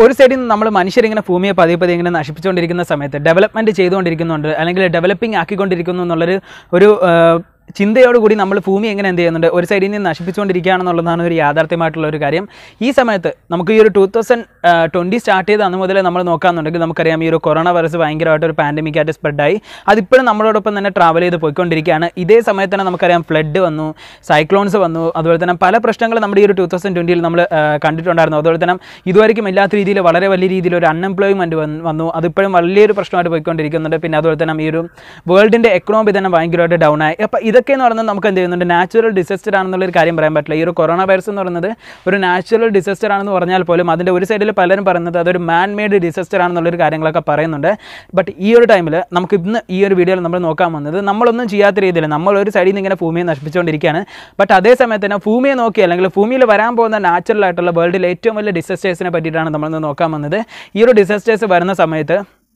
ഒരു സൈഡിൽ നിന്ന് നമ്മൾ മനുഷ്യരിങ്ങനെ ഭൂമിയെ പതിയെ പതിയെ ഇങ്ങനെ നശിപ്പിച്ചുകൊണ്ടിരിക്കുന്ന സമയത്ത് ഡെവലപ്മെൻറ്റ് ചെയ്തുകൊണ്ടിരിക്കുന്നുണ്ട് അല്ലെങ്കിൽ ഡെവലപ്പിംഗ് ആക്കിക്കൊണ്ടിരിക്കുന്നു എന്നുള്ളൊരു ഒരു ആ, ചിന്തയോടുകൂടി നമ്മൾ ഭൂമി എങ്ങനെ എന്ത് ചെയ്യുന്നുണ്ട് ഒരു സൈഡിൽ നിന്ന് നശിപ്പിച്ചുകൊണ്ടിരിക്കുകയാണെന്നുള്ളതാണ് ഒരു യാഥാർത്ഥ്യമായിട്ടുള്ള ഒരു കാര്യം ഈ സമയത്ത് നമുക്ക് ഈ ഒരു ടൂ തൗസൻഡ് ട്വൻറ്റി സ്റ്റാർട്ട് ചെയ്ത് അന്ന് മുതൽ നമ്മൾ നോക്കാമെന്നുണ്ടെങ്കിൽ നമുക്കറിയാം ഈ ഒരു കൊറോണ വൈറസ് ഭയങ്കരമായിട്ട് ഒരു പാൻഡമിക് ആയിട്ട് സ്പ്രെഡായി അതിപ്പോഴും നമ്മളോടൊപ്പം തന്നെ ട്രാവൽ ചെയ്ത് പോയിക്കൊണ്ടിരിക്കുകയാണ് ഇതേ സമയത്ത് തന്നെ നമുക്കറിയാം ഫ്ലഡ് വന്നു സൈക്ലോൺസ് വന്നു അതുപോലെ തന്നെ പല പ്രശ്നങ്ങളും നമ്മുടെ ഈ ഒരു ടൂ തൗസൻഡ് ട്വൻറ്റിയിൽ നമ്മൾ ആ, കണ്ടിട്ടുണ്ടായിരുന്നു അതുപോലെ തന്നെ ഇതുവരെയും ഇല്ലാത്ത രീതിയിൽ വളരെ വലിയ രീതിയിൽ ഒരു അൺഎംപ്ലോയ്മെൻറ്റ് വന്നു അതിപ്പോഴും വലിയൊരു പ്രശ്നമായിട്ട് പോയിക്കൊണ്ടിരിക്കുന്നുണ്ട് പിന്നെ അതുപോലെ തന്നെ ഈ ഒരു വേൾഡിൻ്റെ എക്കണോമി തന്നെ ഭയങ്കരമായിട്ട് ഡൗൺ ആയി അപ്പോൾ ഇതൊക്കെ എന്ന് പറയുന്നത് നമുക്ക് എന്ത് ചെയ്യുന്നുണ്ട് നാച്ചുറൽ ഡിസാസ്റ്റർ ആണെന്നുള്ളൊരു കാര്യം പറയാൻ പറ്റില്ല ഈ ഒരു കൊറോണ വൈറസ് എന്ന് പറയുന്നത് ഒരു നാച്ചുറൽ ഡിസാസ്റ്റർ ആണെന്ന് പറഞ്ഞാൽ പോലും അതിൻ്റെ ഒരു സൈഡിൽ പലരും പറയുന്നത് അതൊരു മാൻ മെയ്ഡ് ഡിസാസ്റ്റർ ആണെന്നുള്ളൊരു കാര്യങ്ങളൊക്കെ പറയുന്നുണ്ട് ബട്ട് ഈ ഒരു ടൈമിൽ നമുക്ക് ഇന്ന് ഈ ഒരു വീഡിയോയിൽ നമ്മൾ നോക്കാൻ വന്നത് നമ്മളൊന്നും ചെയ്യാത്ത രീതിയിൽ നമ്മൾ ഒരു സൈഡിൽ നിന്ന് ഇങ്ങനെ ഭൂമിയെ നശിപ്പിച്ചുകൊണ്ടിരിക്കുകയാണ് ബട്ട് അതേ സമയത്ത് തന്നെ ഭൂമിയെ നോക്കി അല്ലെങ്കിൽ ഭൂമിയിൽ വരാൻ പോകുന്ന നാച്ചുറൽ ആയിട്ടുള്ള വേൾഡിലെ ഏറ്റവും വലിയ ഡിസാസ്റ്റേഴ്സിനെ പറ്റിയിട്ടാണ് നമ്മളിന്ന് നോക്കാൻ വന്നത് ഈ ഒരു ഡിസാസ്റ്റേഴ്സ് വരുന്ന സമയത്ത്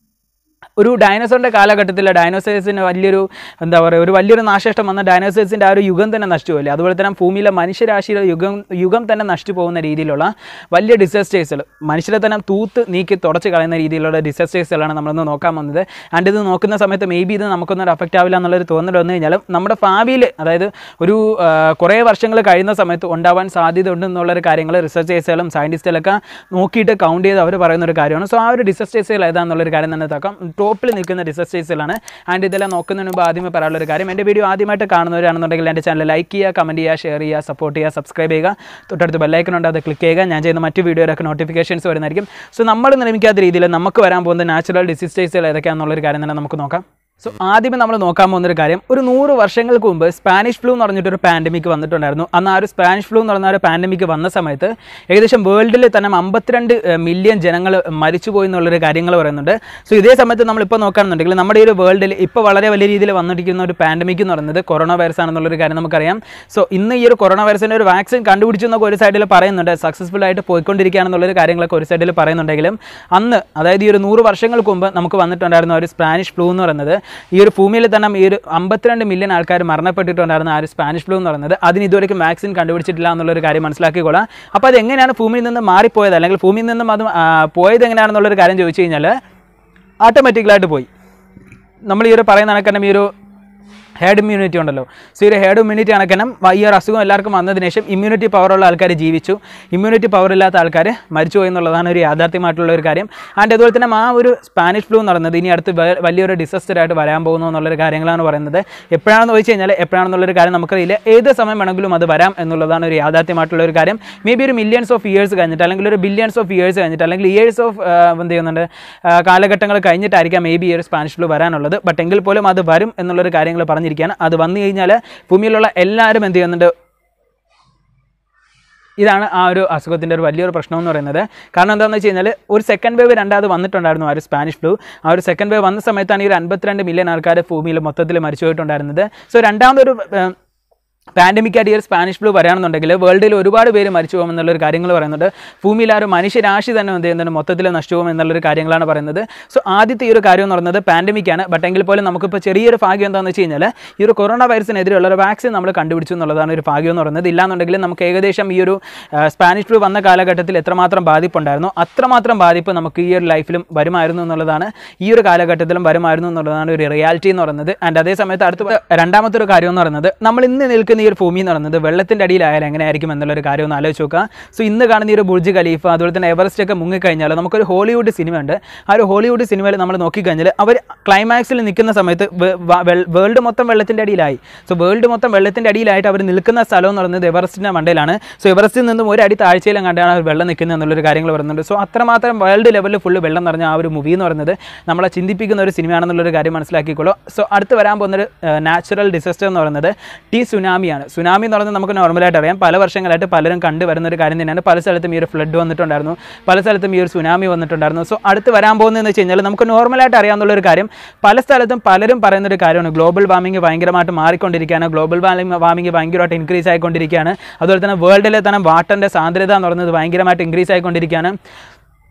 ഒരു ഡൈനോസറിൻ്റെ കാലഘട്ടത്തിൽ ഡൈനോസേഴ്സിന് വലിയൊരു എന്താ പറയുക ഒരു വലിയൊരു നാശനഷ്ടം വന്ന ഡൈനോസേഴ്സിൻ്റെ ആ ഒരു യുഗം തന്നെ നശിച്ചു പോയില്ലേ അതുപോലെ തന്നെ ഭൂമിയിലെ മനുഷ്യരാശിയുടെ യുഗം യുഗം തന്നെ നശിച്ചു പോകുന്ന രീതിയിലുള്ള വലിയ ഡിസാസ്റ്റേഴ്സുകൾ മനുഷ്യരെ തന്നെ തൂത്ത് നീക്കി തുടച്ച് കളയുന്ന രീതിയിലുള്ള ഡിസാസ്റ്റേഴ്സുകളാണ് നമ്മളിന്ന് നോക്കാൻ വന്നത് ആൻഡ് ഇത് നോക്കുന്ന സമയത്ത് മേ ബി ഇത് നമുക്കൊന്നും ഒരു അഫക്റ്റ് ആവില്ല എന്നുള്ളൊരു തോന്നൽ വന്നു കഴിഞ്ഞാലും നമ്മുടെ ഭാവിയിൽ അതായത് ഒരു ആ, കുറേ വർഷങ്ങൾ കഴിയുന്ന സമയത്ത് ഉണ്ടാവാൻ സാധ്യത ഉണ്ടെന്നുള്ളൊരു കാര്യങ്ങൾ റിസർച്ചേഴ്സുകളും സയൻറ്റിസ്റ്റുകളൊക്കെ നോക്കിയിട്ട് കൗണ്ട് ചെയ്ത് അവർ പറയുന്ന ഒരു കാര്യമാണ് സോ ആ ഒരു ഡിസസ്റ്റേഴ്സുകൾ ഏതാണെന്നുള്ളൊരു കാര്യം തന്നെ നോക്കാം ടോപ്പിൽ നിൽക്കുന്ന ഡിസസ്റ്റേഴ്സുകളാണ് ആൻഡ് ഇതെല്ലാം നോക്കുന്നതിന് മുമ്പ് ആദ്യമേ പറയാനുള്ള ഒരു കാര്യം എൻ്റെ വീഡിയോ ആദ്യമായിട്ട് കാണുന്നവരാണെന്നുണ്ടെങ്കിൽ എൻ്റെ ചാനൽ ലൈക്ക് ചെയ്യുക കമൻറ്റ് ചെയ്യുക ഷെയർ ചെയ്യുക സപ്പോർട്ട് ചെയ്യുക സബ്സ്ക്രൈബ് ചെയ്യുക തൊട്ടടുത്ത് ബെല്ലൈക്കൺ ഉണ്ട് അത് ക്ലിക്ക് ചെയ്യുക ഞാൻ ചെയ്യുന്ന മറ്റു വീഡിയോയിലൊക്കെ നോട്ടിഫിക്കേഷൻസ് വരുന്നതായിരിക്കും സോ നമ്മൾ നിർമ്മിക്കാത്ത രീതിയിൽ നമുക്ക് വരാൻ പോകുന്ന നാച്ചുറൽ ഡിസീസ്റ്റേഴ്സുകൾ ഏതൊക്കെയാണെന്നുള്ളൊരു കാര്യം തന്നെ നമുക്ക് നോക്കാം സോ ആദ്യമേ നമ്മൾ നോക്കാൻ പോകുന്നൊരു കാര്യം ഒരു നൂറ് വർഷങ്ങൾക്ക് മുമ്പ് സ്പാനിഷ് ഫ്ലൂ എന്ന് പറഞ്ഞിട്ടൊരു പാൻഡമിക് വന്നിട്ടുണ്ടായിരുന്നു അന്ന് ആ ഒരു സ്പാനിഷ് ഫ്ലൂ എന്ന് പറഞ്ഞ ഒരു പാൻഡമിക് വന്ന സമയത്ത് ഏകദേശം വേൾഡിൽ തന്നെ അമ്പത്തിരണ്ട് മില്യൺ ജനങ്ങൾ മരിച്ചുപോയി എന്നുള്ളൊരു കാര്യങ്ങൾ പറയുന്നുണ്ട് സോ ഇതേ സമയത്ത് നമ്മളിപ്പോൾ നോക്കുകയാണെന്നുണ്ടെങ്കിൽ നമ്മുടെ ഈ ഒരു വേൾഡിൽ ഇപ്പോൾ വളരെ വലിയ രീതിയിൽ വന്നിരിക്കുന്ന ഒരു പാൻഡമിക് എന്ന് പറയുന്നത് കൊറോണ വൈറസ് ആണെന്നുള്ളൊരു കാര്യം നമുക്കറിയാം സോ ഇന്ന് ഈ ഒരു കൊറോണ വൈറസിൻ്റെ ഒരു വാക്സിൻ കണ്ടുപിടിച്ചു എന്നൊക്കെ ഒരു സൈഡിൽ പറയുന്നുണ്ട് സക്സസ്ഫുൾ ആയിട്ട് പോയിക്കൊണ്ടിരിക്കുകയാണെന്നുള്ളൊരു കാര്യങ്ങളൊക്കെ ഒരു സൈഡിൽ പറയുന്നുണ്ടെങ്കിലും അന്ന് അതായത് ഈ ഒരു നൂറ് വർഷങ്ങൾക്ക് മുമ്പ് നമുക്ക് വന്നിട്ടുണ്ടായിരുന്ന ഒരു സ്പാനിഷ് ഫ്ലൂ എന്ന് പറയുന്നത് ഈ ഒരു ഭൂമിയിൽ തന്നെ ഈ ഒരു അമ്പത്തിരണ്ട് മില്യൺ ആൾക്കാർ മരണപ്പെട്ടിട്ടുണ്ടായിരുന്ന ആ ഒരു സ്പാനിഷ് ഫ്ലൂ എന്ന് പറയുന്നത് അതിന് ഇതുവരെയും വാക്സിൻ കണ്ടുപിടിച്ചിട്ടില്ല എന്നുള്ളൊരു കാര്യം മനസ്സിലാക്കിക്കൊള്ളാം അപ്പോൾ അത് എങ്ങനെയാണ് ഭൂമിയിൽ നിന്ന് മാറിപ്പോയത് അല്ലെങ്കിൽ ഭൂമിയിൽ നിന്നും അത് ആ, പോയത് എങ്ങനെയാണെന്നുള്ളൊരു കാര്യം ചോദിച്ചു കഴിഞ്ഞാൽ ഓട്ടോമാറ്റിക്കലായിട്ട് പോയി നമ്മൾ ഈ ഒരു പറയുന്ന കണക്കന്നെ ഈ ഒരു ഹേഡ് ഇമ്മ്യൂണിറ്റി ഉണ്ടല്ലോ സോ ഈ ഒരു ഹേഡ് ഇമ്മ്യൂണിറ്റി കണക്കണം ഈ ഒരു അസുഖം എല്ലാവർക്കും വന്നതിന് ശേഷം ഇമ്മ്യൂണിറ്റി പവറുള്ള ആൾക്കാർ ജീവിച്ചു ഇമ്മ്യൂണിറ്റി പവർ ഇല്ലാത്ത ആൾക്കാർ മരിച്ചു പോയി എന്നുള്ളതാണ് ഒരു യാഥാർത്ഥ്യമായിട്ടുള്ള ഒരു കാര്യം ആൻഡ് അതുപോലെ തന്നെ ആ ഒരു സ്പാനിഷ് ഫ്ലൂ എന്ന് പറയുന്നത് ഇനി അടുത്ത് വേ- വലിയൊരു ഡിസാസ്റ്റർ ആയിട്ട് വരാൻ പോകുന്നു എന്നുള്ളൊരു കാര്യങ്ങളാണ് പറയുന്നത് എപ്പോഴാണെന്ന് ചോദിച്ചു കഴിഞ്ഞാൽ എപ്പോഴാണെന്നുള്ളൊരു കാര്യം നമുക്കറിയില്ല ഏത് സമയം വേണമെങ്കിലും അത് വരാം എന്നുള്ളതാണ് ഒരു യാഥാർത്ഥ്യമായിട്ടുള്ള ഒരു കാര്യം മേ ബി ഒരു മില്യൺസ് ഓഫ് ഇയേഴ്സ് കഴിഞ്ഞിട്ട് അല്ലെങ്കിൽ ഒരു ബില്യൺസ് ഓഫ് ഇയേഴ്സ് കഴിഞ്ഞിട്ട് അല്ലെങ്കിൽ ഇയേഴ്സ് ഓഫ് എന്ത് ചെയ്യുന്നുണ്ട് ആ, കാലഘട്ടങ്ങൾ കഴിഞ്ഞിട്ടായിരിക്കാം മേ ബി ഈ ഒരു സ്പാനിഷ് ഫ്ലൂ വരാനുള്ളത് ബട്ട് എങ്കിൽ പോലും അത് വരും എന്നുള്ളൊരു കാര്യങ്ങൾ പറഞ്ഞിരിക്കുകയാണ് അത് വന്നു കഴിഞ്ഞാൽ ഭൂമിയിലുള്ള എല്ലാവരും എന്ത് ചെയ്യുന്നുണ്ട് ഇതാണ് ആ ഒരു അസുഖത്തിൻ്റെ ഒരു വലിയൊരു പ്രശ്നം എന്ന് പറയുന്നത് കാരണം എന്താണെന്ന് വെച്ച് കഴിഞ്ഞാൽ ഒരു സെക്കൻഡ് വേവ് രണ്ടാമത് വന്നിട്ടുണ്ടായിരുന്നു ആ ഒരു സ്പാനിഷ് ഫ്ലൂ ആ ഒരു സെക്കൻഡ് വേവ് വന്ന സമയത്താണ് ഈ ഒരു അൻപത്തിരണ്ട് മില്യൺ ആൾക്കാർ ഭൂമിയിൽ മൊത്തത്തിൽ മരിച്ചു പോയിട്ടുണ്ടായിരുന്നത് സോ രണ്ടാമതൊരു ഏഹ്, പാൻഡമിക് ആയിട്ട് ഈ ഒരു സ്പാനിഷ് ഫ്ലൂ വരാണെന്നുണ്ടെങ്കിൽ വേൾഡിൽ ഒരുപാട് പേര് മരിച്ചു പോകും എന്നുള്ളൊരു കാര്യങ്ങൾ പറയുന്നുണ്ട് ഭൂമിയിൽ ആ ഒരു മനുഷ്യരാശി തന്നെ എന്ത് ചെയ്യുന്നുണ്ട് മൊത്തത്തിൽ നഷ്ടു പോകും എന്നുള്ളൊരു കാര്യങ്ങളാണ് പറയുന്നത് സോ ആദ്യത്തെ ഈ ഒരു കാര്യം എന്ന് പറയുന്നത് പാൻഡമിക് ആണ് ബട്ട് എങ്കിൽ പോലും നമുക്കിപ്പോൾ ചെറിയൊരു ഭാഗ്യം എന്താണെന്ന് വെച്ച് കഴിഞ്ഞാൽ ഈ ഒരു കൊറോണ വൈറസിനെതിരെയുള്ള ഒരു വാക്സിൻ നമ്മൾ കണ്ടുപിടിച്ചു എന്നുള്ളതാണ് ഒരു ഭാഗ്യം എന്ന് പറയുന്നത് ഇല്ലാന്നുണ്ടെങ്കിൽ നമുക്ക് ഏകദേശം ഈ ഒരു ആ, സ്പാനിഷ് ഫ്ലൂ വന്ന കാലഘട്ടത്തിൽ എത്രമാത്രം ബാധിപ്പുണ്ടായിരുന്നു അത്രമാത്രം ബാധിപ്പ് നമുക്ക് ഈ ഒരു ലൈഫിലും വരുമായിരുന്നു എന്നുള്ളതാണ് ഈ ഒരു കാലഘട്ടത്തിലും വരുമായിരുന്നു എന്നുള്ളതാണ് ഒരു റിയാലിറ്റി എന്ന് പറയുന്നത് ആൻഡ് അതേ സമയത്ത് അടുത്ത രണ്ടാമത്തെ ഒരു കാര്യം എന്ന് പറയുന്നത് നമ്മൾ ഇന്ന് നിൽക്കുന്ന ഈ ഒരു ഭൂമി എന്ന് പറയുന്നത് വെള്ളത്തിൻ്റെ അടിയിലായാലും എങ്ങനെയായിരിക്കും എന്നുള്ളൊരു കാര്യം ഒന്ന് ആലോചിച്ച് നോക്കുക സോ ഇന്ന് കാണുന്ന ഈ ഒരു ബുർജ് ഖലീഫ അതുപോലെ തന്നെ എവറസ്റ്റ് ഒക്കെ മുങ്ങിക്കഴിഞ്ഞാൽ നമുക്കൊരു ഹോളിവുഡ് സിനിമ ഉണ്ട് ആ ഒരു ഹോളിവുഡ് സിനിമയിൽ നമ്മൾ നോക്കിക്കഴിഞ്ഞാൽ അവർ ക്ലൈമാക്സിൽ നിൽക്കുന്ന സമയത്ത് വേൾഡ് മൊത്തം വെള്ളത്തിൻ്റെ അടിയിലായി സോ വേൾഡ് മൊത്തം വെള്ളത്തിൻ്റെ അടിയിലായിട്ട് അവർ നിൽക്കുന്ന സ്ഥലം എന്ന് പറയുന്നത് എവറസ്റ്റിൻ്റെ മണ്ടയിലാണ് സോ എവറസ്റ്റിൽ നിന്നും ഒരു അടി താഴ്ചയിലും കണ്ടാണ് അവർ വെള്ളം നിൽക്കുന്നത് എന്നുള്ളൊരു കാര്യങ്ങൾ പറയുന്നുണ്ട് സോ അത്രമാത്രം വേൾഡ് ലെവലിൽ ഫുള്ള് വെള്ളം നിറഞ്ഞ ആ ഒരു മൂവി എന്ന് പറയുന്നത് നമ്മളെ ചിന്തിപ്പിക്കുന്ന ഒരു സിനിമയാണെന്നുള്ളൊരു കാര്യം മനസ്സിലാക്കിക്കോളൂ സോ അടുത്ത് വരാൻ പോകുന്നൊരു നാച്ചുറൽ ഡിസാസ്റ്റർ എന്ന് പറയുന്നത് ടി സുനാമിയാണ് സുനാമി എന്ന് പറയുന്നത് നമുക്ക് നോർമലായിട്ട് അറിയാം പല വർഷങ്ങളായിട്ട് പലരും കണ്ടുവരുന്ന ഒരു കാര്യം തന്നെയാണ് പല സ്ഥലത്തും ഈ ഒരു ഫ്ലഡ് വന്നിട്ടുണ്ടായിരുന്നു പല സ്ഥലത്തും ഈ ഒരു സുനാമി വന്നിട്ടുണ്ടായിരുന്നു സോ അടുത്ത് വരാൻ പോകുന്നതെന്ന് വെച്ച് കഴിഞ്ഞാൽ നമുക്ക് നോർമലായിട്ട് അറിയാവുന്ന ഒരു കാര്യം പല സ്ഥലത്തും പലരും പറയുന്ന ഒരു കാര്യമാണ് ഗ്ലോബൽ വാർമിംഗ് ഭയങ്കരമായിട്ട് മാറിക്കൊണ്ടിരിക്കുകയാണ് ഗ്ലോബൽ വാർമിംഗ് ഭയങ്കരമായിട്ട് ഇൻക്രീസ് ആയിക്കൊണ്ടിരിക്കുകയാണ് അതുപോലെ തന്നെ വേൾഡിലെ തന്നെ വാട്ടറിൻ്റെ സാന്ദ്രത എന്ന് പറയുന്നത് ഭയങ്കരമായിട്ട് ഇൻക്രീസ് ആയിക്കൊണ്ടിരിക്കുകയാണ്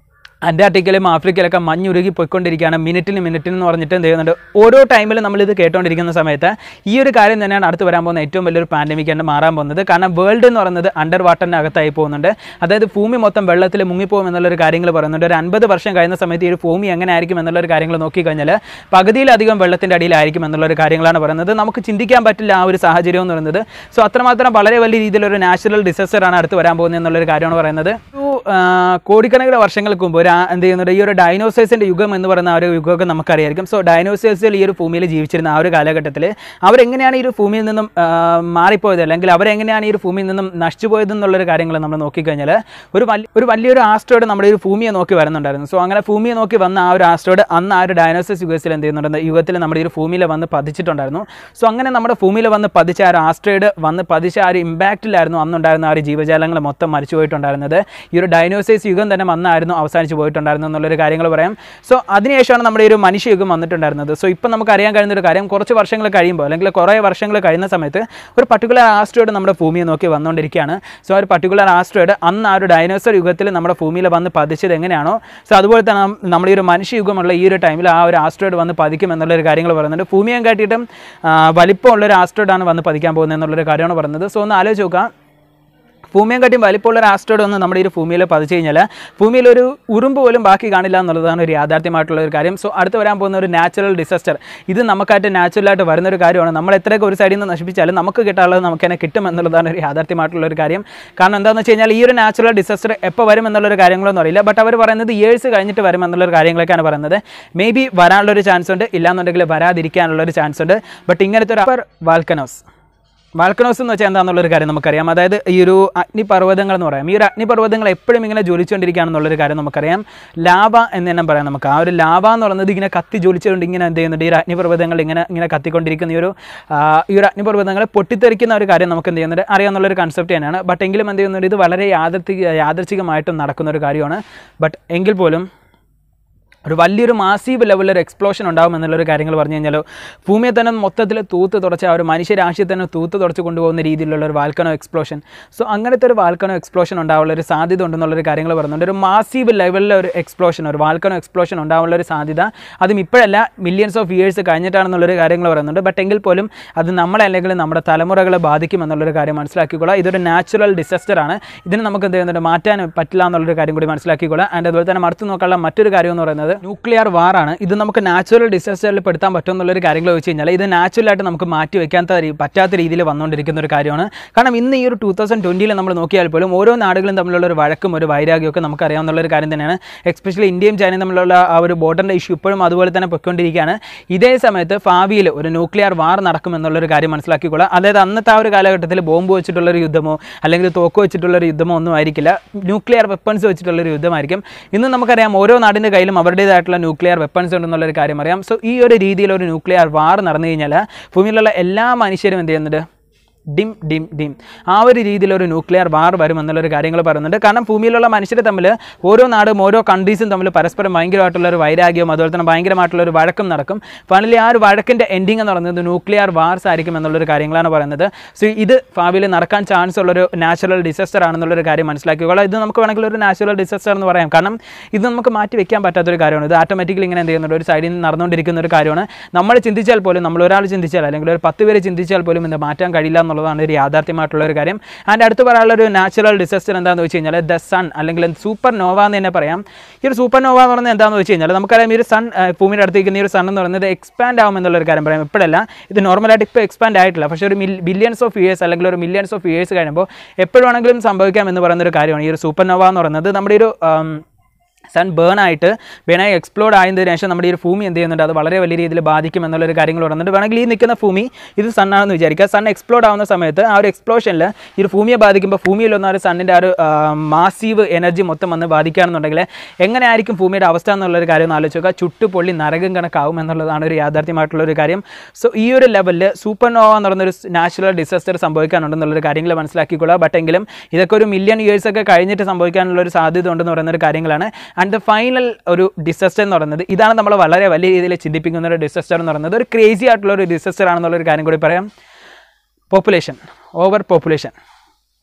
അന്റാർട്ടിക്കയിലും ആഫ്രിക്കയിലൊക്കെ മഞ്ഞുരുകി പോയിക്കൊണ്ടിരിക്കുകയാണ് മിനിറ്റിന് മിനിറ്റിന് എന്ന് പറഞ്ഞിട്ട് എന്ത് ചെയ്യുന്നുണ്ട് ഓരോ ടൈമിലും നമ്മളിത് കേട്ടുകൊണ്ടിരിക്കുന്ന സമയത്ത് ഈ ഒരു കാര്യം തന്നെയാണ് അടുത്ത് വരാൻ പോകുന്ന ഏറ്റവും വലിയൊരു പാൻഡമിക് ആയിട്ട് മാറാൻ പോകുന്നത് കാരണം വേൾഡ് എന്ന് പറയുന്നത് അണ്ടർ വാട്ടറിന് അകത്തായി പോകുന്നുണ്ട് അതായത് ഭൂമി മൊത്തം വെള്ളത്തിൽ മുങ്ങിപ്പോകും എന്നുള്ളൊരു കാര്യങ്ങൾ പറയുന്നുണ്ട് ഒരു അൻപത് വർഷം കഴിയുന്ന സമയത്ത് ഈ ഒരു ഭൂമി എങ്ങനെ ആയിരിക്കും എന്നുള്ളൊരു കാര്യങ്ങൾ നോക്കിക്കഴിഞ്ഞാൽ പകുതിയിലധികം വെള്ളത്തിൻ്റെ അടിയിലായിരിക്കും എന്നുള്ളൊരു കാര്യങ്ങളാണ് പറയുന്നത് നമുക്ക് ചിന്തിക്കാൻ പറ്റില്ല ആ ഒരു സാഹചര്യം എന്ന് പറയുന്നത് സോ അത്രമാത്രം വളരെ വലിയ രീതിയിലൊരു നാച്ചുറൽ ഡിസാസ്റ്റർ ആണ് അടുത്ത് വരാൻ പോകുന്നത് എന്നുള്ളൊരു കാര്യമാണ് പറയുന്നത് ഒരു ആ, കോടിക്കണക്കിന് വർഷങ്ങൾക്ക് മുമ്പ് ഒരു ആ- എന്ത് ചെയ്യുന്നുണ്ട് ഈ ഒരു ഡൈനോസേഴ്സിൻ്റെ യുഗം എന്ന് പറയുന്ന ആ ഒരു യുഗമൊക്കെ നമുക്കറിയായിരിക്കും സോ ഡൈനോസേഴ്സിൽ ഈ ഒരു ഭൂമിയിൽ ജീവിച്ചിരുന്ന ആ ഒരു കാലഘട്ടത്തിൽ അവരെങ്ങനെയാണ് ഈ ഒരു ഭൂമിയിൽ നിന്നും ആ, മാറിപ്പോയത് അല്ലെങ്കിൽ അവരെങ്ങനെയാണ് ഈ ഒരു ഭൂമിയിൽ നിന്നും നശിച്ചു പോയത് എന്നുള്ളൊരു കാര്യങ്ങൾ നമ്മൾ നോക്കിക്കഴിഞ്ഞാൽ ഒരു വലിയ ഒരു വലിയൊരു ആസ്ട്രോയിഡ് നമ്മുടെ ഈ ഒരു ഭൂമിയെ നോക്കി വരുന്നുണ്ടായിരുന്നു സോ അങ്ങനെ ഭൂമിയെ നോക്കി വന്ന ആ ഒരു ആസ്ട്രോയിഡ് അന്ന് ആ ഒരു ഡൈനോസേഴ്സ് യുഗത്തിൽ എന്ത് ചെയ്യുന്നുണ്ട് യുഗത്തിൽ നമ്മുടെ ഈ ഒരു ഭൂമിയിൽ വന്ന് പതിച്ചിട്ടുണ്ടായിരുന്നു സോ അങ്ങനെ നമ്മുടെ ഭൂമിയിൽ വന്ന് പതിച്ച ആ ഒരു ആസ്ട്രോയിഡ് വന്ന് പതിച്ച ആ ഒരു ഇമ്പാക്റ്റിലായിരുന്നു അന്നുണ്ടായിരുന്ന ആ ഒരു ജീവജാലങ്ങൾ മൊത്തം മരിച്ചു പോയിട്ടുണ്ടായിരുന്നത് ഈ ഒരു ഡൈനോസേഴ്സ് യുഗം തന്നെ വന്നായിരുന്നു അവസാനിച്ച് പോയിട്ടുണ്ടായിരുന്നു എന്നുള്ളൊരു കാര്യങ്ങൾ പറയാം സോ അതിനുശേഷമാണ് നമ്മുടെ ഈ ഒരു മനുഷ്യയുഗം വന്നിട്ടുണ്ടായിരുന്നത് സോ ഇപ്പം നമുക്ക് അറിയാൻ കഴിയുന്ന ഒരു കാര്യം കുറച്ച് വർഷങ്ങൾ കഴിയുമ്പോൾ അല്ലെങ്കിൽ കുറേ വർഷങ്ങൾ കഴിയുന്ന സമയത്ത് ഒരു പർട്ടിക്കുലർ ആസ്ട്രോയിഡ് നമ്മുടെ ഭൂമിയെ നോക്കി വന്നുകൊണ്ടിരിക്കുകയാണ് സോ ആ ഒരു പർട്ടിക്കുലർ ആസ്ട്രോയിഡ് അന്ന് ആ ഒരു ഡൈനോസർ യുഗത്തിൽ നമ്മുടെ ഭൂമിയിൽ വന്ന് പതിച്ചത് എങ്ങനെയാണോ സോ അതുപോലെ തന്നെ നം- നമ്മുടെ ഈ ഒരു മനുഷ്യയുഗമുള്ള ഈ ഒരു ടൈമിൽ ആ ഒരു ആസ്ട്രോയിഡ് വന്ന് പതിക്കും എന്നുള്ളൊരു കാര്യങ്ങൾ പറയുന്നുണ്ട് ഭൂമിയെ കാട്ടിയിട്ടും ആ, വലിപ്പമുള്ള ഒരു ആസ്ട്രോയിഡാണ് വന്ന് പതിക്കാൻ പോകുന്നത് എന്നുള്ളൊരു കാര്യമാണ് പറയുന്നത് സോ ഒന്ന് ആലോചിച്ച് നോക്കാം ഭൂമിയെ കാട്ടിയും വലിപ്പമുള്ള ഒരു ആസ്ട്രോയിഡ് ഒന്ന് നമ്മുടെ ഈ ഒരു ഭൂമിയിൽ പതിച്ചു കഴിഞ്ഞാൽ ഭൂമിയിൽ ഒരു ഉറുമ്പ് പോലും ബാക്കി കാണില്ല എന്നുള്ളതാണ് ഒരു യാഥാർത്ഥ്യമായിട്ടുള്ള ഒരു കാര്യം സോ അടുത്ത് വരാൻ പോകുന്ന ഒരു നാച്ചുറൽ ഡിസാസ്റ്റർ ഇത് നമുക്കായിട്ട് നാച്ചുറലായിട്ട് വരുന്ന ഒരു കാര്യമാണ് നമ്മൾ എത്രയൊക്കെ ഒരു സൈഡിൽ നിന്ന് നശിപ്പിച്ചാലും നമുക്ക് കിട്ടാനുള്ളത് നമുക്ക് തന്നെ കിട്ടും എന്നുള്ളതാണ് ഒരു യാഥാർത്ഥ്യമായിട്ടുള്ള ഒരു കാര്യം കാരണം എന്താണെന്ന് വെച്ച് കഴിഞ്ഞാൽ ഈ ഒരു നാച്ചുറൽ ഡിസാസ്റ്റർ എപ്പോൾ വരും എന്നുള്ളൊരു കാര്യങ്ങളൊന്നും അറിയില്ല ബട്ട് അവർ പറയുന്നത് ഇയേഴ്സ് കഴിഞ്ഞിട്ട് വരും എന്നുള്ളൊരു കാര്യങ്ങളൊക്കെയാണ് പറയുന്നത് മേ ബി വരാനുള്ളൊരു ചാൻസ് ഉണ്ട് ഇല്ലാന്നുണ്ടെങ്കിൽ വരാതിരിക്കാനുള്ളൊരു ചാൻസ് ഉണ്ട് ബട്ട് ഇങ്ങനത്തെ ഒരു അപ്പർ വാൽക്കനോസ് വാൽക്കനോസ് എന്ന് വെച്ചാൽ എന്താണെന്നുള്ളൊരു കാര്യം നമുക്കറിയാം അതായത് ഈ ഒരു അഗ്നിപർവ്വതങ്ങൾ എന്ന് പറയാം ഈ ഒരു അഗ്നിപർവ്വതങ്ങൾ എപ്പോഴും ഇങ്ങനെ ജ്വലിച്ചുകൊണ്ടിരിക്കുകയാണെന്നുള്ളൊരു കാര്യം നമുക്കറിയാം ലാവ എന്ന് തന്നെ പറയാം നമുക്ക് ആ ഒരു ലാവ എന്ന് പറയുന്നത് ഇങ്ങനെ കത്തി ജ്വലിച്ചുകൊണ്ട് ഇങ്ങനെ എന്ത് ചെയ്യുന്നുണ്ട് ഈ ഒരു അഗ്നിപർവ്വതങ്ങൾ ഇങ്ങനെ ഇങ്ങനെ കത്തിക്കൊണ്ടിരിക്കുന്ന ഈ ഒരു ആ, ഈ ഒരു അഗ്നിപർവ്വതങ്ങൾ പൊട്ടിത്തെറിക്കുന്ന ഒരു കാര്യം നമുക്ക് എന്ത് ചെയ്യുന്നുണ്ട് അറിയാവുന്നുള്ളൊരു കൺസെപ്റ്റ് തന്നെയാണ് ബട്ട് എങ്കിലും എന്ത് ചെയ്യുന്നുണ്ട് ഇത് വളരെ യാദൃത്തിക യാദൃച്ഛികമായിട്ടും നടക്കുന്ന ഒരു കാര്യമാണ് ബട്ട് എങ്കിൽ പോലും ഒരു വലിയൊരു മാസീവ് ലെവലിൽ ഒരു എക്സ്പ്ലോഷൻ ഉണ്ടാകും എന്നുള്ളൊരു കാര്യങ്ങൾ പറഞ്ഞു കഴിഞ്ഞാൽ ഭൂമിയെ തന്നെ മൊത്തത്തിൽ തൂത്ത് തുടച്ച് ആ ഒരു മനുഷ്യരാശിയെ തന്നെ തൂത്ത് തുടച്ച് കൊണ്ടുപോകുന്ന രീതിയിലുള്ള ഒരു വാൽക്കണോ എക്സ്പ്ലോഷൻ സോ അങ്ങനത്തെ ഒരു വാൽക്കണോ എക്സ്പ്ലോഷൻ ഉണ്ടാവാനുള്ള ഒരു സാധ്യത ഉണ്ടെന്നുള്ളൊരു കാര്യങ്ങൾ പറയുന്നുണ്ട് ഒരു മാസീവ് ലെവലിലെ ഒരു എക്സ്പ്ലോഷൻ ഒരു വാൽക്കണോ എക്സ്പ്ലോഷൻ ഉണ്ടാവാനുള്ള ഒരു സാധ്യത അതും ഇപ്പോഴല്ല മില്യൺസ് ഓഫ് ഇയേഴ്സ് കഴിഞ്ഞിട്ടാണെന്നുള്ളൊരു കാര്യങ്ങൾ പറയുന്നുണ്ട് ബട്ട് എങ്കിൽ പോലും അത് നമ്മളെ അല്ലെങ്കിൽ നമ്മുടെ തലമുറകളെ ബാധിക്കും എന്നുള്ളൊരു കാര്യം മനസ്സിലാക്കിക്കൊള്ളുക ഇതൊരു നാച്ചുറൽ ഡിസാസ്റ്റർ ആണ് ഇതിന് നമുക്ക് എന്ത് ചെയ്യുന്നുണ്ട് മാറ്റാൻ പറ്റില്ല എന്നുള്ളൊരു കാര്യം കൂടി മനസ്സിലാക്കിക്കൊള്ളുക ആൻഡ് അതുപോലെ തന്നെ അടുത്ത് നോക്കാനുള്ള മറ്റൊരു കാര്യം എന്ന് പറയുന്നത് ന്യൂക്ലിയർ വാറാണ് ഇത് നമുക്ക് നാച്ചുറൽ ഡിസാസ്റ്ററിൽ പെടുത്താൻ പറ്റും എന്നുള്ളൊരു കാര്യങ്ങൾ വെച്ച് കഴിഞ്ഞാൽ ഇത് നാച്ചുറലായിട്ട് നമുക്ക് മാറ്റി വെക്കാത്ത രീ- പറ്റാത്ത രീതിയിൽ വന്നുകൊണ്ടിരിക്കുന്ന ഒരു കാര്യമാണ് കാരണം ഇന്ന് ഈ ഒരു ടൂ തൗസൻഡ് ട്വൻറ്റിയിൽ നമ്മൾ നോക്കിയാൽ പോലും ഓരോ നാടുകളും തമ്മിലുള്ള ഒരു വഴക്കും ഒരു വൈരാഗ്യമൊക്കെ നമുക്ക് അറിയാവുന്ന ഒരു കാര്യം തന്നെയാണ് എക്സ്പെഷ്യലി ഇന്ത്യയും ചൈനയും തമ്മിലുള്ള ആ ഒരു ബോർഡറിൻ്റെ ഇഷ്യൂ ഇപ്പോഴും അതുപോലെ തന്നെ പൊയ്ക്കൊണ്ടിരിക്കുകയാണ് ഇതേ സമയത്ത് ഭാവിയിൽ ഒരു ന്യൂക്ലിയർ വാർ നടക്കും എന്നുള്ളൊരു കാര്യം മനസ്സിലാക്കിക്കൊള്ളുക അതായത് അന്നത്തെ ആ ഒരു കാലഘട്ടത്തിൽ ബോംബ് വെച്ചിട്ടുള്ളൊരു യുദ്ധമോ അല്ലെങ്കിൽ തോക്ക് വെച്ചിട്ടുള്ളൊരു യുദ്ധമോ ഒന്നും ആയിരിക്കില്ല ന്യൂക്ലിയർ വെപ്പൺസ് വെച്ചിട്ടുള്ളൊരു യുദ്ധമായിരിക്കും ഇന്ന് നമുക്കറിയാം ഓരോ നാടിൻ്റെ കയ്യിലും അവരുടേതായിട്ടുള്ള ന്യൂക്ലിയർ വെപ്പൺസ് ഉണ്ടെന്നുള്ളൊരു കാര്യം അറിയാം സോ ഈ ഒരു രീതിയിൽ ഒരു ന്യൂക്ലിയർ വാർ നടന്നു കഴിഞ്ഞാൽ ഭൂമിയിലുള്ള എല്ലാ മനുഷ്യരും എന്ത് ചെയ്യുന്നുണ്ട് ഡിം ഡിം ഡിം ആ ഒരു രീതിയിലൊരു ന്യൂക്ലിയർ വാർ വരും എന്നുള്ളൊരു കാര്യങ്ങൾ പറയുന്നുണ്ട് കാരണം ഭൂമിയിലുള്ള മനുഷ്യർ തമ്മിൽ ഓരോ നാടും ഓരോ കൺട്രീസും തമ്മിൽ പരസ്പരം ഭയങ്കരമായിട്ടുള്ള ഒരു വൈരാഗ്യവും അതുപോലെ തന്നെ ഭയങ്കരമായിട്ടുള്ള ഒരു വഴക്കും നടക്കും ഫൈനലി ആ ഒരു വഴക്കിൻ്റെ എൻഡിങ് എന്ന് പറയുന്നത് ന്യൂക്ലിയർ വാർസ് ആയിരിക്കും എന്നുള്ളൊരു കാര്യങ്ങളാണ് പറയുന്നത് സോ ഇത് ഭാവിയിൽ നടക്കാൻ ചാൻസ് ഉള്ളൊരു നാച്ചുറൽ ഡിസാസ്റ്റർ ആണെന്നുള്ളൊരു കാര്യം മനസ്സിലാക്കിക്കോളാം ഇത് നമുക്ക് വേണമെങ്കിൽ ഒരു നാച്ചുറൽ ഡിസാസ്റ്റർ എന്ന് പറയാം കാരണം ഇത് നമുക്ക് മാറ്റി വെക്കാൻ പറ്റാത്തൊരു കാര്യമാണ് ഇത് ഓട്ടോമാറ്റിക്കലി ഇങ്ങനെ എന്ത് ചെയ്യുന്നുണ്ട് ഒരു സൈഡിൽ നിന്ന് നടന്നുകൊണ്ടിരിക്കുന്ന ഒരു കാര്യമാണ് നമ്മൾ ചിന്തിച്ചാൽ പോലും നമ്മൾ ഒരാൾ ചിന്തിച്ചാൽ അല്ലെങ്കിൽ ഒരു പത്ത് പേര് ചിന്തിച്ചാൽ പോലും ഇത് മാറ്റാൻ കഴിയില്ല എന്നുള്ളതാണ് ഒരു യാഥാർത്ഥ്യമായിട്ടുള്ള ഒരു കാര്യം ആൻഡ് അടുത്ത് പറയാനുള്ള ഒരു നാച്ചുറൽ ഡിസാസ്റ്റർ എന്താണെന്ന് വെച്ച് കഴിഞ്ഞാൽ ദ സൺ അല്ലെങ്കിൽ സൂപ്പർ നോവ എന്ന് തന്നെ പറയാം ഈ ഒരു സൂപ്പർ നോവ എന്ന് പറയുന്നത് എന്താണെന്ന് വെച്ച് കഴിഞ്ഞാൽ നമുക്കറിയാം ഈ ഒരു സൺ ഭൂമിയുടെ അടുത്തേക്ക് ഈ ഒരു സൺ എന്ന് പറയുന്നത് എക്സ്പാൻഡ് ആവും എന്നുള്ളൊരു കാര്യം പറയാം ഇപ്പോഴല്ല ഇത് നോർമലായിട്ട് ഇപ്പോൾ എക്സ്പാൻഡ് ആയിട്ടില്ല പക്ഷേ ഒരു ബില്യൺസ് ഓഫ് ഇയേഴ്സ് അല്ലെങ്കിൽ ഒരു മില്യൺസ് ഓഫ് ഇയേഴ്സ് കഴിയുമ്പോൾ എപ്പോഴും വേണമെങ്കിലും സംഭവിക്കാം എന്ന് പറയുന്ന ഒരു കാര്യമാണ് ഈ ഒരു സൂപ്പർ നോവ എന്ന് പറയുന്നത് നമ്മുടെ ഒരു ആം, സൺ ബേൺ ആയിട്ട് ബേണായി എക്സ്പ്ലോഡ് ആയതിനു ശേഷം നമ്മുടെ ഈ ഒരു ഭൂമി എന്ത് ചെയ്യുന്നുണ്ട് അത് വളരെ വലിയ രീതിയിൽ ബാധിക്കും എന്നുള്ളൊരു കാര്യങ്ങൾ പറയുന്നുണ്ട് വേണമെങ്കിൽ ഈ നിൽക്കുന്ന ഭൂമി ഇത് സണ്ണാണെന്ന് വിചാരിക്കുക സൺ എക്സ്പ്ലോഡ് ആവുന്ന സമയത്ത് ആ ഒരു എക്സ്പ്ലോഷനിൽ ഈ ഒരു ഭൂമിയെ ബാധിക്കുമ്പോൾ ഭൂമിയിലൊന്നും ആ ഒരു സണ്ണിൻ്റെ ആ ഒരു മാസീവ് എനർജി മൊത്തം വന്ന് ബാധിക്കുകയാണെന്നുണ്ടെങ്കിൽ എങ്ങനെയായിരിക്കും ഭൂമിയുടെ അവസ്ഥ എന്നുള്ളൊരു കാര്യം ഒന്ന് ആലോചിച്ച് നോക്കുക ചുട്ടുപൊള്ളി നരകം കണക്കാവും എന്നുള്ളതാണ് ഒരു യാഥാർത്ഥ്യമായിട്ടുള്ള ഒരു കാര്യം സോ ഈ ഒരു ലെവലിൽ സൂപ്പർ നോവ എന്ന് പറയുന്നൊരു നാച്ചുറൽ ഡിസാസ്റ്റർ സംഭവിക്കാനുണ്ടെന്നുള്ളൊരു കാര്യങ്ങൾ മനസ്സിലാക്കിക്കൊള്ളുക ബട്ട് എങ്കിലും ഇതൊക്കെ ഒരു മില്യൺ ഇയേഴ്സ് ഒക്കെ കഴിഞ്ഞിട്ട് സംഭവിക്കാനുള്ള ഒരു സാധ്യത ഉണ്ടെന്ന് പറയുന്ന ഒരു കാര്യങ്ങളാണ് ആൻഡ് ദ ഫൈനൽ ഒരു ഡിസാസ്റ്റർ എന്ന് പറയുന്നത് ഇതാണ് നമ്മൾ വളരെ വലിയ രീതിയിൽ ചിന്തിപ്പിക്കുന്ന ഒരു ഡിസാസ്റ്റർ എന്ന് പറയുന്നത് ഒരു ക്രേസി ആയിട്ടുള്ള ഒരു ഡിസാസ്റ്റർ ആണെന്നുള്ള ഒരു കാര്യം കൂടി പറയാം പോപ്പുലേഷൻ ഓവർ പോപ്പുലേഷൻ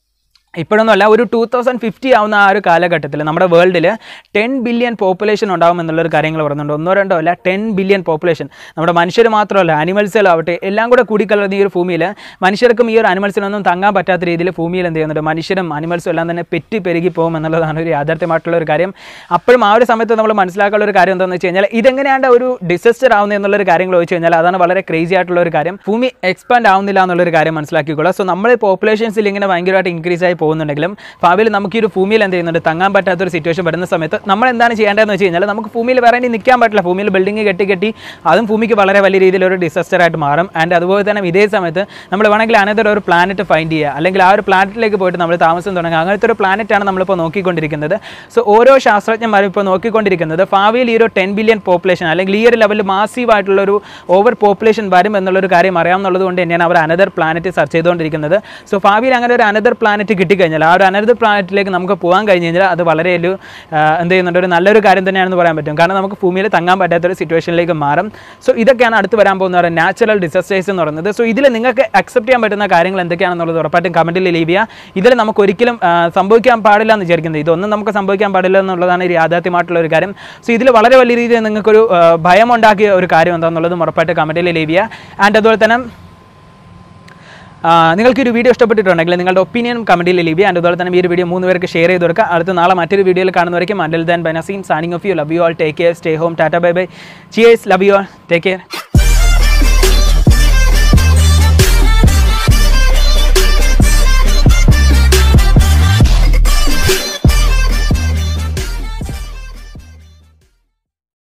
ഇപ്പോഴൊന്നുമല്ല ഒരു ടൂ തൗസൻഡ് ഫിഫ്റ്റി ആവുന്ന ആ ഒരു കാലഘട്ടത്തിൽ നമ്മുടെ വേൾഡിൽ ടെൻ ബില്യൺ പോപ്പുലേഷൻ ഉണ്ടാവും എന്നുള്ളൊരു കാര്യങ്ങൾ പറയുന്നുണ്ട് ഒന്നോ രണ്ടോ അല്ല ടെൻ ബില്യൺ പോപ്പുലേഷൻ നമ്മുടെ മനുഷ്യർ മാത്രമല്ല അനിമൽസിലാവട്ടെ എല്ലാം കൂടെ കൂടിക്കലർന്ന ഈ ഒരു ഭൂമിയിൽ മനുഷ്യർക്കും ഈ ഒരു അനിമൽസിനൊന്നും തങ്ങാൻ പറ്റാത്ത രീതിയിൽ ഭൂമിയിൽ എന്ത് ചെയ്യുന്നുണ്ട് മനുഷ്യരും അനിമൽസും എല്ലാം തന്നെ പെറ്റി പെരുകി പോകും എന്നുള്ളതാണ് ഒരു യാഥാർത്ഥ്യമായിട്ടുള്ള ഒരു കാര്യം അപ്പോഴും ആ ഒരു സമയത്ത് നമ്മൾ മനസ്സിലാക്കാനുള്ള ഒരു കാര്യം എന്താണെന്ന് വെച്ച് കഴിഞ്ഞാൽ ഇതെങ്ങനെയാണ് ഒരു ഡിസസ്റ്റർ ആവുന്നത് എന്നുള്ളൊരു കാര്യങ്ങൾ ചോദിച്ചു കഴിഞ്ഞാൽ അതാണ് വളരെ ക്രേസി ആയിട്ടുള്ള ഒരു കാര്യം ഭൂമി എക്സ്പാൻഡ് ആവുന്നില്ല എന്നുള്ളൊരു കാര്യം മനസ്സിലാക്കിക്കൊള്ളുക സോ നമ്മൾ പോപ്പുലേഷൻസിൽ ഇങ്ങനെ ഭയങ്കരമായിട്ട് ഇൻക്രീസ് ആയി പോകുന്നുണ്ടെങ്കിലും ഭാവിയിൽ നമുക്ക് ഈ ഒരു ഭൂമിയിൽ എന്ത് ചെയ്യുന്നുണ്ട് തങ്ങാൻ പറ്റാത്ത ഒരു സിറ്റുവേഷൻ വരുന്ന സമയത്ത് നമ്മൾ എന്താണ് ചെയ്യേണ്ടതെന്ന് വെച്ച് കഴിഞ്ഞാൽ നമുക്ക് ഭൂമിയിൽ വേറെ ഇനി നിൽക്കാൻ പറ്റില്ല ഭൂമിയിൽ ബിൽഡിംഗ് കെട്ടി കെട്ടി അതും ഭൂമിക്ക് വളരെ വലിയ രീതിയിൽ ഒരു ഡിസാസ്റ്റർ ആയിട്ട് മാറും ആൻഡ് അതുപോലെ തന്നെ ഇതേ സമയത്ത് നമ്മൾ വേണമെങ്കിൽ അനന്തര ഒരു പ്ലാനറ്റ് ഫൈൻഡ് ചെയ്യുക അല്ലെങ്കിൽ ആ ഒരു പ്ലാനറ്റിലേക്ക് പോയിട്ട് നമ്മൾ താമസം തുടങ്ങുക അങ്ങനത്തെ ഒരു പ്ലാനറ്റാണ് നമ്മളിപ്പോൾ നോക്കിക്കൊണ്ടിരിക്കുന്നത് സോ ഓരോ ശാസ്ത്രജ്ഞന്മാരും ഇപ്പോൾ നോക്കിക്കൊണ്ടിരിക്കുന്നത് ഭാവിയിൽ ഈ ഒരു ടെൻ ബില്യൺ പോപ്പുലേഷൻ അല്ലെങ്കിൽ ഈ ഒരു ലെവലിൽ മാസീവ് ആയിട്ടുള്ള ഒരു ഓവർ പോപ്പുലേഷൻ വരും എന്നുള്ളൊരു കാര്യം അറിയാമെന്നുള്ളത് കൊണ്ട് തന്നെയാണ് അവർ അനദർ പ്ലാനറ്റ് സെർച്ച് ചെയ്തുകൊണ്ടിരിക്കുന്നത് സോ ഭാവിയിൽ അങ്ങനെ ഒരു അനദർ പ്ലാനറ്റ് കിട്ടിക്കഴിഞ്ഞാൽ ആ ഒരു അനദർ പ്ലാനറ്റിലേക്ക് നമുക്ക് പോകാൻ കഴിഞ്ഞ് കഴിഞ്ഞാൽ അത് വളരെ ഒരു ആ, എന്ത് ചെയ്യുന്നുണ്ട് ഒരു നല്ലൊരു കാര്യം തന്നെയാണെന്ന് പറയാൻ പറ്റും കാരണം നമുക്ക് ഭൂമിയിൽ തങ്ങാൻ പറ്റാത്ത ഒരു സിറ്റുവേഷനിലേക്ക് മാറും സോ ഇതൊക്കെയാണ് അടുത്ത് വരാൻ പോകുന്ന ഒരു നാച്ചുറൽ ഡിസസ്റ്റേഴ്സ് എന്ന് പറയുന്നത് സോ ഇതിൽ നിങ്ങൾക്ക് അക്സെപ്റ്റ് ചെയ്യാൻ പറ്റുന്ന കാര്യങ്ങൾ എന്തൊക്കെയാണെന്നുള്ളത് ഉറപ്പായിട്ടും കമൻറ്റിൽ ലീവ് ചെയ്യുക ഇതിൽ നമുക്ക് ഒരിക്കലും ആ, സംഭവിക്കാൻ പാടില്ല എന്ന് വിചാരിക്കുന്നത് ഇതൊന്നും നമുക്ക് സംഭവിക്കാൻ പാടില്ല എന്നുള്ളതാണ് ഒരു യാഥാർത്ഥ്യമായിട്ടുള്ള ഒരു കാര്യം സോ ഇതിൽ വളരെ വലിയ രീതിയിൽ നിങ്ങൾക്കൊരു ആ, ഭയം ഉണ്ടാക്കിയ ഒരു കാര്യം എന്താണെന്നുള്ളതും ഉറപ്പായിട്ട് കമൻറ്റിൽ ലീവ് ചെയ്യുക ആൻഡ് അതുപോലെ തന്നെ ആ, നിങ്ങൾക്ക് ഒരു വീഡിയോ ഇഷ്ടപ്പെട്ടിട്ടുണ്ടെങ്കിൽ നിങ്ങളുടെ ഒപ്പീനിയൻ കമൻറ്റിൽ ലീവ് ചെയ്യുക ആൻഡ് അതുപോലെ തന്നെ ഈ ഒരു വീഡിയോ മൂന്ന് പേർക്ക് ഷെയർ ചെയ്ത് കൊടുക്കുക അടുത്ത നാളെ മറ്റൊരു വീഡിയോയിൽ കാണുന്നവരേക്കും until then Benazeer signing off you love you all take care stay home tata bye bye cheers love you all take care